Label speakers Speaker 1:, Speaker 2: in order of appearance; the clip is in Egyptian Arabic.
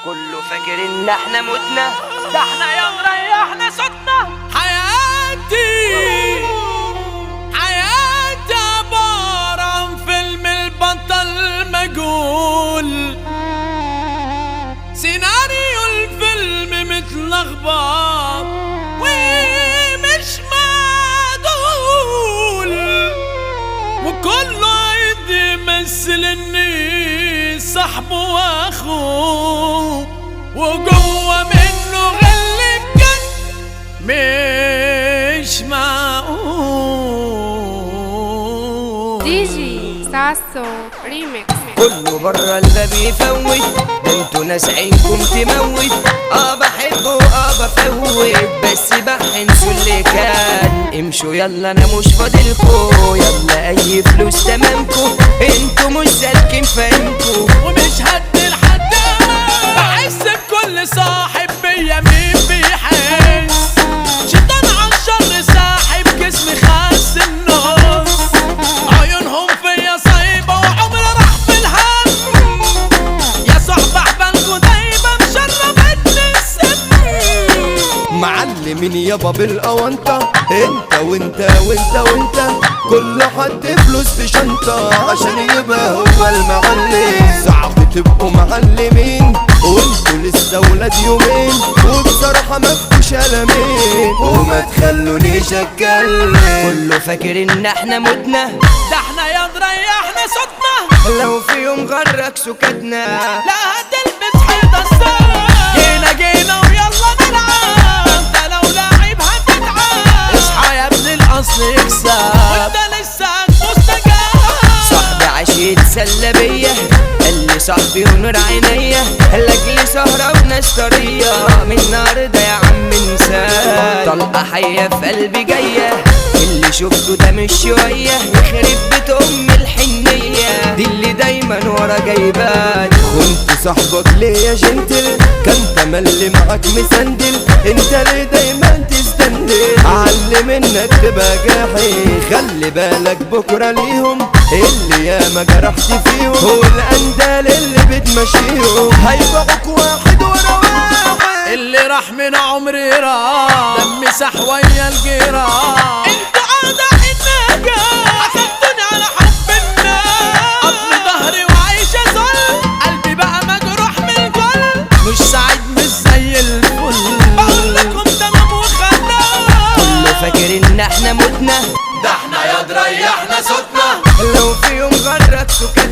Speaker 1: كله فاكر ان احنا متنا ده احنا يا مريحنا صوتنا
Speaker 2: حياتي حياتي عبارة عن فيلم البطل مجهول سيناريو الفيلم متلخبط ومش معدول وكله عايز يمثل اني صاحبه واخوه وجوه منه غل بجد مش معقول
Speaker 3: دي جي ساسو ريميكس
Speaker 1: كله بره الباب يفوت ده انتوا ناس عينكم تموت اه بحب واه بفوت بس بحنسوا اللي كان امشوا يلا انا مش فاضلكوا يلا اي فلوس تمامكوا انتوا مش سالكين فاهمكوا
Speaker 2: ومش هدي لحد أمان. بحس بكل صاحب بيا مين بيحس شيطان عالشر ساحب جسمي خاس النص عيونهم فيا صايبة وعمري راح في الهم يا صاحب احبالكوا دايما مشربتني السم
Speaker 4: معلمين يابا بالأونطة انت وانت وانت وانت كل حد فلوس في شنطة عشان يبقى هو المعلم صعب تبقوا معلمين وانتوا لسه ولاد يومين وبصراحة ما فيكوش قلمين وما تخلونيش اتكلم
Speaker 1: كله فاكر ان احنا متنا
Speaker 2: ده احنا يا نريحنا صوتنا
Speaker 1: لو في يوم غرك سكتنا
Speaker 2: لا هتلبس حيطة السما جينا جينا ويلا نلعب انت لو لاعب هتتعب اصحى يا ابن الاصل يكسب وانت لسه مستجاب
Speaker 1: صاحبي عاش يتسلى بيا قال لي صاحبي ونور عينيا لاجل سهرة وناس طرية من النهاردة يا عم انسان طلقة حية في قلبي جاية اللي شفته ده مش شوية يخرب بيت ام الحنية دي اللي دايما ورا جايبان
Speaker 4: كنت صاحبك ليه يا جنتل كان تملي معاك مسندل انت ليه دايما تستندل علم انك تبقى جاحي خلي بالك بكرة ليهم اللي ياما جرحت فيهم هو الاندال اللي بتمشيهم هيبيعوك واحد ورا واحد
Speaker 2: اللي راح من عمري راح دمي سح ويا الجيران انت اعداء النجا اخدتني على حب الناس قطم ظهري وعايشة ظل قلبي بقى مجروح من الجل مش سعيد مش زي الفل بقول لكم تمام وخلاص
Speaker 1: كله فاكر ان احنا متنا
Speaker 2: ده احنا يا دريحنا صوتنا
Speaker 1: لو في يوم غرك سكتنا